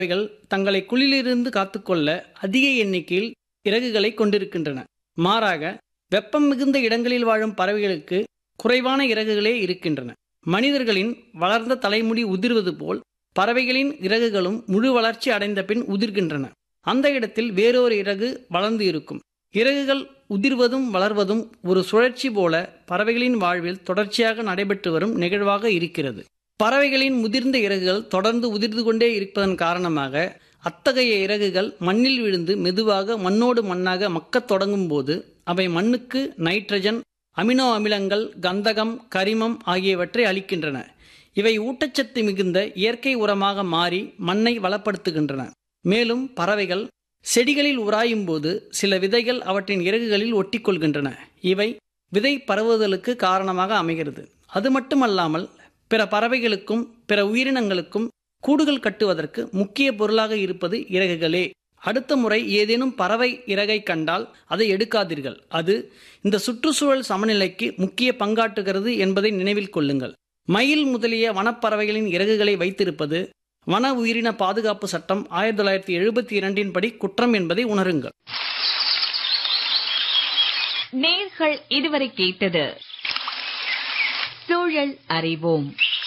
பறவைகள் தங்களை குளிரிலிருந்து காத்துக்கொள்ள அதிக எண்ணிக்கையில் இறகுகளை கொண்டிருக்கின்றன மாறாக வெப்பம் மிகுந்த இடங்களில் வாழும் பறவைகளுக்கு குறைவான இறகுகளே இருக்கின்றன மனிதர்களின் வளர்ந்த தலைமுடி உதிர்வது போல் பறவைகளின் இறகுகளும் முழு வளர்ச்சி அடைந்த பின் உதிர்கின்றன அந்த இடத்தில் வேறொரு இறகு வளர்ந்து இருக்கும் இறகுகள் உதிர்வதும் வளர்வதும் ஒரு சுழற்சி போல பறவைகளின் வாழ்வில் தொடர்ச்சியாக நடைபெற்று வரும் நிகழ்வாக இருக்கிறது பறவைகளின் முதிர்ந்த இறகுகள் தொடர்ந்து உதிர்ந்து கொண்டே இருப்பதன் காரணமாக அத்தகைய இறகுகள் மண்ணில் விழுந்து மெதுவாக மண்ணோடு மண்ணாக மக்கத் தொடங்கும் போது அவை மண்ணுக்கு நைட்ரஜன் அமினோ அமிலங்கள் கந்தகம் கரிமம் ஆகியவற்றை அளிக்கின்றன இவை ஊட்டச்சத்து மிகுந்த இயற்கை உரமாக மாறி மண்ணை வளப்படுத்துகின்றன மேலும் பறவைகள் செடிகளில் உராயும் போது சில விதைகள் அவற்றின் இறகுகளில் ஒட்டிக்கொள்கின்றன இவை விதை பரவுதலுக்கு காரணமாக அமைகிறது அது மட்டுமல்லாமல் பிற பறவைகளுக்கும் பிற உயிரினங்களுக்கும் கூடுகள் கட்டுவதற்கு முக்கிய பொருளாக இருப்பது இறகுகளே அடுத்த முறை ஏதேனும் பறவை இறகை கண்டால் அதை எடுக்காதீர்கள் அது இந்த சுற்றுச்சூழல் சமநிலைக்கு முக்கிய பங்காற்றுகிறது என்பதை நினைவில் கொள்ளுங்கள் மயில் முதலிய வனப்பறவைகளின் இறகுகளை வைத்திருப்பது வன உயிரின பாதுகாப்பு சட்டம் ஆயிரத்தி தொள்ளாயிரத்தி எழுபத்தி இரண்டின் படி குற்றம் என்பதை உணருங்கள் நேர்கள் இதுவரை கேட்டது சூழல் அறிவோம்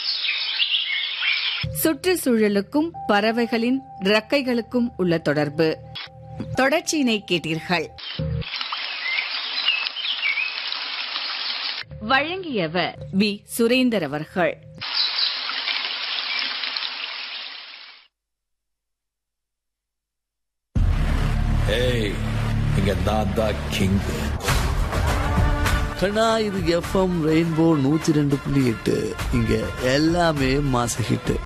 சுற்றுச்சூழலுக்கும் பறவைகளின் இறக்கைகளுக்கும் உள்ள தொடர்பு தொடர்ச்சியினை கேட்டீர்கள் வழங்கியவர் வி சுரேந்தர் அவர்கள் ஏய் இங்க நான் தான் கிங் கண்ணா இது எஃப்எம் ரெயின்போ நூத்தி ரெண்டு புள்ளி எட்டு இங்க எல்லாமே மாச ஹிட்டு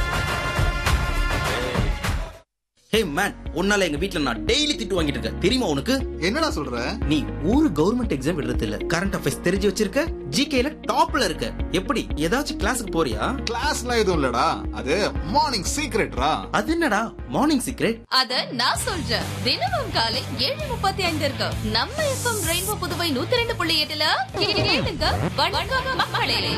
ஹே மேன் உன்னால எங்க வீட்ல நான் டெய்லி திட்டு வாங்கிட்டு இருக்கேன் தெரியுமா உனக்கு என்னடா சொல்ற நீ ஒரு கவர்மெண்ட் எக்ஸாம் எழுதுறது இல்ல கரண்ட் அஃபேர்ஸ் தெரிஞ்சு வச்சிருக்க ஜிகேல டாப்ல இருக்க எப்படி ஏதாச்சும் கிளாஸுக்கு போறியா கிளாஸ்லாம் எதுவும் இல்லடா அது மார்னிங் சீக்ரெட்ரா அது என்னடா மார்னிங் சீக்ரெட் அத நான் சொல்றேன் தினமும் காலை ஏழு முப்பத்தி ஐந்து இருக்கு நம்ம எஃப்எம் ரெயின்போ புதுவை நூத்தி ரெண்டு புள்ளி எட்டுல கேளுங்க வணக்கம் மக்களே